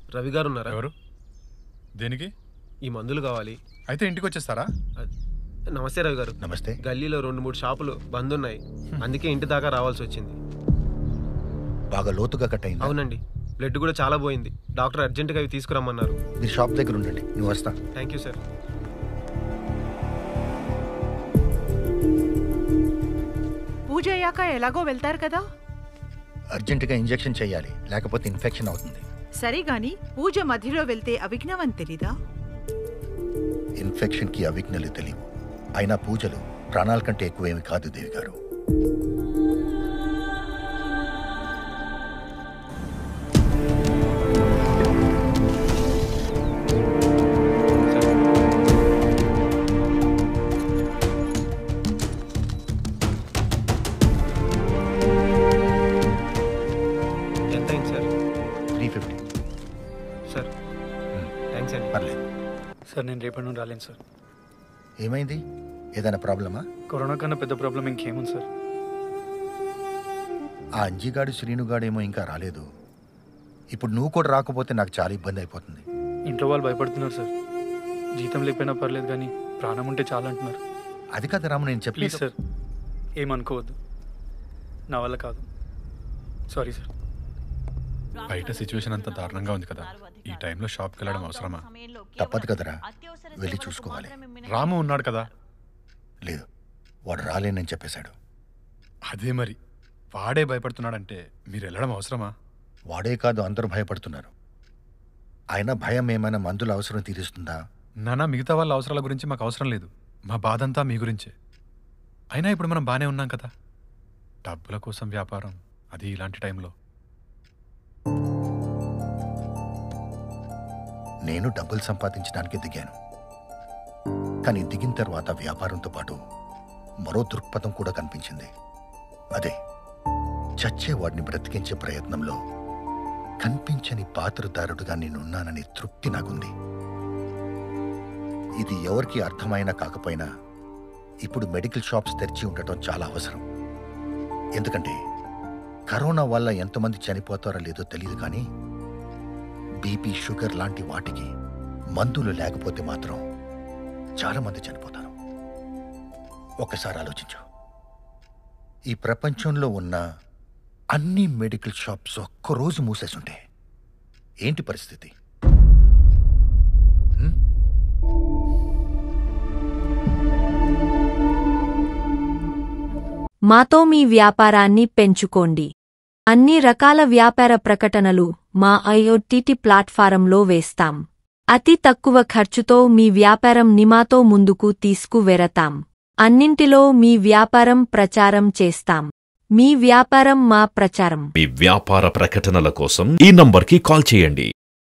రవి గారు ఉన్నారా ఎవరు దేనికి ఈ మందులు కావాలి అయితే ఇంటికి వచ్చేస్తారా నమస్తే రవి గారు నమస్తే గల్లీలో రెండు మూడు షాపులు బంద్ ఉన్నాయి అందుకే ఇంటి దాకా రావాల్సి వచ్చింది బాగా లోతుగా కట్ అయింది అవునండి బ్లడ్ కూడా చాలా పోయింది డాక్టర్ అర్జెంటుగా అవి తీసుకురమ్మన్నారు మీరు షాప్ దగ్గర ఉండండి నువ్వు వస్తా థ్యాంక్ యూ సార్ పూజ అయ్యాక ఎలాగో వెళ్తారు కదా అర్జెంటుగా ఇంజెక్షన్ చేయాలి లేకపోతే ఇన్ఫెక్షన్ అవుతుంది సరే గాని పూజ మధ్యలో వెళ్తే అవిఘ్నం అని తెలీదా ఇన్ఫెక్షన్కి అవిఘ్నలు తెలియవు అయినా పూజలు ప్రాణాల కంటే ఎక్కువేమి కాదు దేవి గారు ఎంత అయింది sir three fifty sir thanks అండి పర్లేదు సార్ నేను రేపటి నుండి రాలేను సార్ ఏమైంది ఏదైనా ప్రాబ్లమా కరోనా కన్నా పెద్ద ప్రాబ్లం ఇంకేముంది సార్ ఆ అంజిగాడు శ్రీనుగాడేమో ఇంకా రాలేదు ఇప్పుడు నువ్వు కూడా రాకపోతే నాకు చాలా ఇబ్బంది అయిపోతుంది ఇంట్లో వాళ్ళు భయపడుతున్నారు సార్ జీతం లేకపోయినా పర్లేదు కానీ ప్రాణం ఉంటే చాలా అంటున్నారు అది కదా రాము నేను ప్లీజ్ చెప్పలేదు సార్ ఏమనుకోవద్దు నా వల్ల కాదు సారీ సార్ బయట సిచ్యువేషన్ అంతా దారుణంగా ఉంది కదా ఈ టైంలో షాప్కి వెళ్ళడం అవసరమా తప్పదు కదరా వెళ్ళి చూసుకోవాలి రాము ఉన్నాడు కదా లేదు వాడు రాలేనని చెప్పేశాడు అదే మరి వాడే భయపడుతున్నాడంటే మీరు వెళ్ళడం అవసరమా వాడే కాదు అందరూ భయపడుతున్నారు అయినా భయం ఏమైనా మందుల అవసరం తీరుస్తుందా నాన్న మిగతా వాళ్ళ అవసరాల గురించి మాకు అవసరం లేదు మా బాధ అంతా మీ గురించే అయినా ఇప్పుడు మనం బాగానే ఉన్నాం కదా డబ్బుల కోసం వ్యాపారం అది ఇలాంటి టైంలో నేను డబ్బులు సంపాదించడానికి దిగాను కానీ దిగిన తర్వాత వ్యాపారంతో పాటు మరో దృక్పథం కూడా కనిపించింది అదే చచ్చేవాడిని బ్రతికించే ప్రయత్నంలో కనిపించని పాత్రదారుడుగా నేనున్నానని తృప్తి నాకుంది ఇది ఎవరికి అర్థమైనా కాకపోయినా ఇప్పుడు మెడికల్ షాప్స్ తెరిచి ఉండటం చాలా అవసరం ఎందుకంటే కరోనా వల్ల ఎంతమంది చనిపోతారో లేదో తెలియదు కానీ బీపీ షుగర్ లాంటి వాటికి మందులు లేకపోతే మాత్రం చాలా మంది చనిపోతారు ఒకసారి ఆలోచించు ఈ ప్రపంచంలో ఉన్న అన్ని మెడికల్ షాప్స్ ఒక్కరోజు మూసేసుంటే ఏంటి పరిస్థితి మాతో మీ వ్యాపారాన్ని పెంచుకోండి అన్ని రకాల వ్యాపార ప్రకటనలు మా ఐఓటీటీ ప్లాట్ఫారంలో వేస్తాం అతి తక్కువ ఖర్చుతో మీ వ్యాపారం నిమాతో ముందుకు తీసుకువెరతాం అన్నింటిలో మీ వ్యాపారం ప్రచారం చేస్తాం మీ వ్యాపారం మా ప్రచారం మీ వ్యాపార ప్రకటనల కోసం ఈ నంబర్కి కాల్ చేయండి